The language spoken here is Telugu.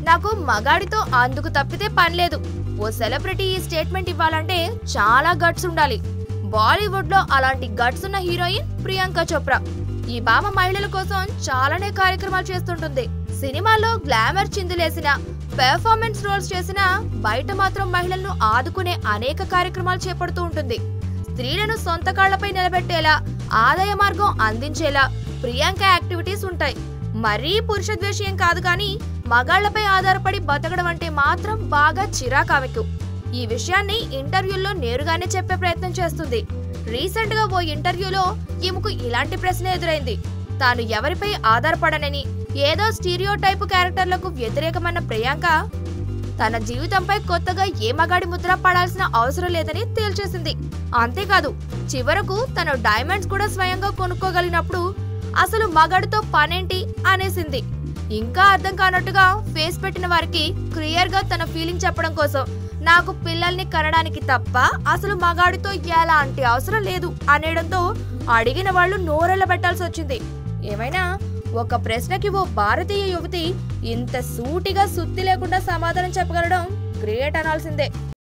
నాకు మగాడితో అందుకు తప్పితే పని లేదు ఓ సెలబ్రిటీ ఈ స్టేట్మెంట్ ఇవ్వాలంటే చాలా గట్స్ ఉండాలి బాలీవుడ్ లో అలాంటి గట్స్ ఉన్న హీరోయిన్ ప్రియాంక చోప్రా ఈ భామ మహిళల కోసం చాలానే కార్యక్రమాలు చేస్తుంటుంది సినిమాల్లో గ్లామర్ చిందులేసిన పెర్ఫార్మెన్స్ రోల్స్ చేసిన బయట మాత్రం మహిళలను ఆదుకునే అనేక కార్యక్రమాలు చేపడుతూ ఉంటుంది స్త్రీలను సొంత కాళ్లపై నిలబెట్టేలా ఆదాయ మార్గం అందించేలా ప్రియాంక యాక్టివిటీస్ ఉంటాయి మరీ పురుష ద్వేషం కాదు కానీ మగాళ్లపై ఆధారపడి బతకడం అంటే మాత్రం బాగా చిరాకామెకు ఈ విషయాన్ని ఇంటర్వ్యూల్లో నేరుగానే చెప్పే ప్రయత్నం చేస్తుంది రీసెంట్ గా ఓ ఇంటర్వ్యూలో ఈమెకు ఇలాంటి ప్రశ్న ఎదురైంది తాను ఎవరిపై ఆధారపడనని ఏదో స్టీరియో టైపు క్యారెక్టర్లకు వ్యతిరేకమన్న ప్రియాంక తన జీవితంపై కొత్తగా ఏ మగాడి ముద్ర పడాల్సిన అవసరం లేదని తేల్చేసింది అంతేకాదు చివరకు తను డైమండ్స్ కూడా స్వయంగా కొనుక్కోగలిగినప్పుడు అసలు మగాడితో పనేంటి అనేసింది ఇంకా అర్థం కానట్టుగా ఫేస్ పెట్టిన వారికి క్లియర్ గా తన ఫీలింగ్ చెప్పడం కోసం నాకు పిల్లల్ని కనడానికి తప్ప అసలు మగాడితో ఎలాంటి అవసరం లేదు అనేయడంతో అడిగిన వాళ్ళు నోరెళ్ళ పెట్టాల్సి వచ్చింది ఏమైనా ఒక ప్రశ్నకి ఓ భారతీయ యువతి ఇంత సూటిగా సుత్తి లేకుండా సమాధానం చెప్పగలడం గ్రేట్ అనాల్సిందే